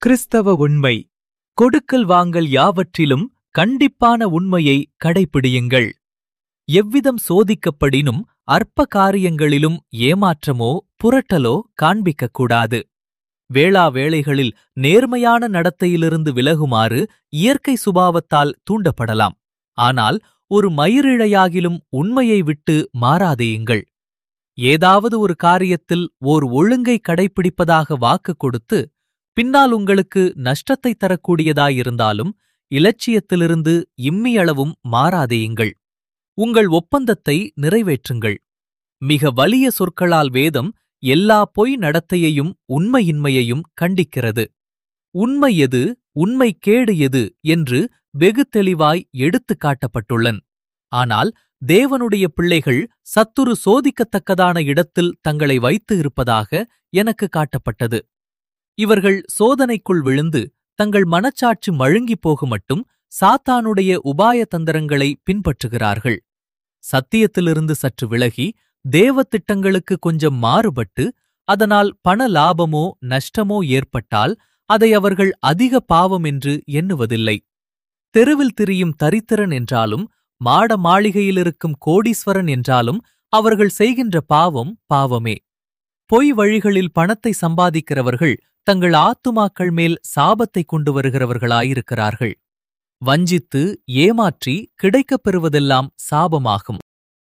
கிறிஸ்தவ உண்மை கொடுக்கல் வாங்கல் யாவற்றிலும் கண்டிப்பான உண்மையை கடைப்பிடியுங்கள் எவ்விதம் சோதிக்கப்படினும் அற்ப காரியங்களிலும் ஏமாற்றமோ புரட்டலோ காண்பிக்கக்கூடாது வேளா வேளைகளில் நேர்மையான நடத்தையிலிருந்து விலகுமாறு இயற்கை சுபாவத்தால் தூண்டப்படலாம் ஆனால் ஒரு மயிரிழையாகிலும் உண்மையை விட்டு மாறாதேயுங்கள் ஏதாவது ஒரு காரியத்தில் ஓர் ஒழுங்கை கடைப்பிடிப்பதாக வாக்கு கொடுத்து பின்னால் உங்களுக்கு நஷ்டத்தை தரக்கூடியதாயிருந்தாலும் இலட்சியத்திலிருந்து இம்மியளவும் மாறாதேயுங்கள் உங்கள் ஒப்பந்தத்தை நிறைவேற்றுங்கள் மிக வலிய சொற்களால் வேதம் எல்லா பொய் நடத்தையையும் உண்மையின்மையையும் கண்டிக்கிறது உண்மை எது உண்மை கேடு எது என்று வெகு தெளிவாய் எடுத்துக் காட்டப்பட்டுள்ளன் ஆனால் தேவனுடைய பிள்ளைகள் சத்துரு சோதிக்கத்தக்கதான இடத்தில் தங்களை வைத்து இருப்பதாக எனக்கு காட்டப்பட்டது இவர்கள் சோதனைக்குள் விழுந்து தங்கள் மனச்சாட்சி மழுங்கிப் போகுமட்டும் சாத்தானுடைய உபாய தந்திரங்களை பின்பற்றுகிறார்கள் சத்தியத்திலிருந்து சற்று விலகி தேவ திட்டங்களுக்கு கொஞ்சம் மாறுபட்டு அதனால் பண லாபமோ நஷ்டமோ ஏற்பட்டால் அதை அவர்கள் அதிக பாவம் என்று எண்ணுவதில்லை தெருவில் திரியும் தரித்திரன் என்றாலும் மாட மாளிகையிலிருக்கும் கோடீஸ்வரன் என்றாலும் அவர்கள் செய்கின்ற பாவம் பாவமே பொய் வழிகளில் பணத்தை சம்பாதிக்கிறவர்கள் தங்கள் ஆத்துமாக்கள் மேல் சாபத்தை கொண்டு வருகிறவர்களாயிருக்கிறார்கள் வஞ்சித்து ஏமாற்றி கிடைக்கப் பெறுவதெல்லாம் சாபமாகும்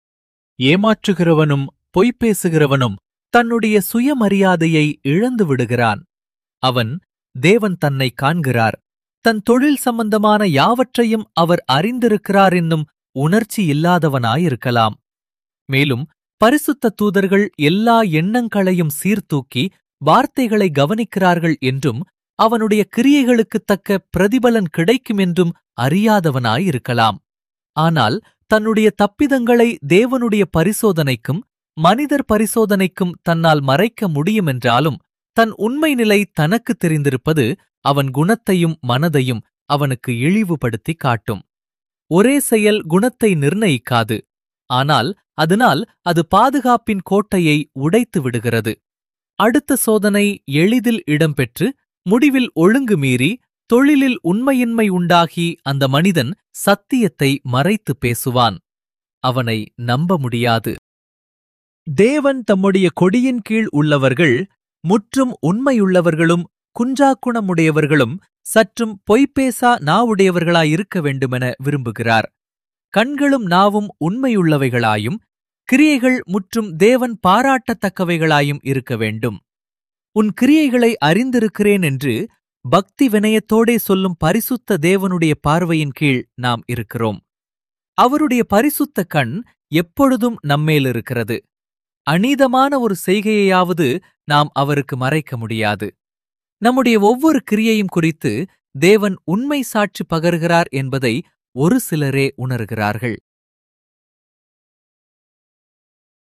ஏமாற்றுகிறவனும் பொய் பேசுகிறவனும் தன்னுடைய சுயமரியாதையை இழந்து விடுகிறான் அவன் தேவன் தன்னை காண்கிறார் தன் தொழில் சம்பந்தமான யாவற்றையும் அவர் அறிந்திருக்கிறார் என்னும் உணர்ச்சி இல்லாதவனாயிருக்கலாம் மேலும் பரிசுத்த தூதர்கள் எல்லா எண்ணங்களையும் சீர்தூக்கி வார்த்தைகளை கவனிக்கிறார்கள் என்றும் அவனுடைய கிரியைகளுக்குத் தக்க பிரதிபலன் கிடைக்கும் என்றும் அறியாதவனாயிருக்கலாம் ஆனால் தன்னுடைய தப்பிதங்களை தேவனுடைய பரிசோதனைக்கும் மனிதர் பரிசோதனைக்கும் தன்னால் மறைக்க முடியுமென்றாலும் தன் உண்மை நிலை தனக்கு தெரிந்திருப்பது அவன் குணத்தையும் மனதையும் அவனுக்கு இழிவுபடுத்தி காட்டும் ஒரே செயல் குணத்தை நிர்ணயிக்காது ஆனால் அதனால் அது பாதுகாப்பின் கோட்டையை உடைத்து விடுகிறது அடுத்த சோதனை எளிதில் இடம்பெற்று முடிவில் ஒழுங்கு மீறி தொழிலில் உண்மையின்மை உண்டாகி அந்த மனிதன் சத்தியத்தை மறைத்து பேசுவான் அவனை நம்ப முடியாது தேவன் தம்முடைய கொடியின் கீழ் உள்ளவர்கள் முற்றும் உண்மையுள்ளவர்களும் குன்றாக்குணமுடையவர்களும் சற்றும் பொய்ப்பேசா நாவுடையவர்களாயிருக்க வேண்டுமென விரும்புகிறார் கண்களும் நாவும் உண்மையுள்ளவைகளாயும் கிரியைகள் முற்றும் தேவன் பாராட்டத்தக்கவைகளாயும் இருக்க வேண்டும் உன் கிரியைகளை அறிந்திருக்கிறேன் என்று பக்தி வினயத்தோடே சொல்லும் பரிசுத்த தேவனுடைய பார்வையின் கீழ் நாம் இருக்கிறோம் அவருடைய பரிசுத்த கண் எப்பொழுதும் நம்மேலிருக்கிறது அநீதமான ஒரு செய்கையையாவது நாம் அவருக்கு மறைக்க முடியாது நம்முடைய ஒவ்வொரு கிரியையும் குறித்து தேவன் உண்மை சாட்சி பகர்கிறார் என்பதை ஒரு சிலரே உணர்கிறார்கள்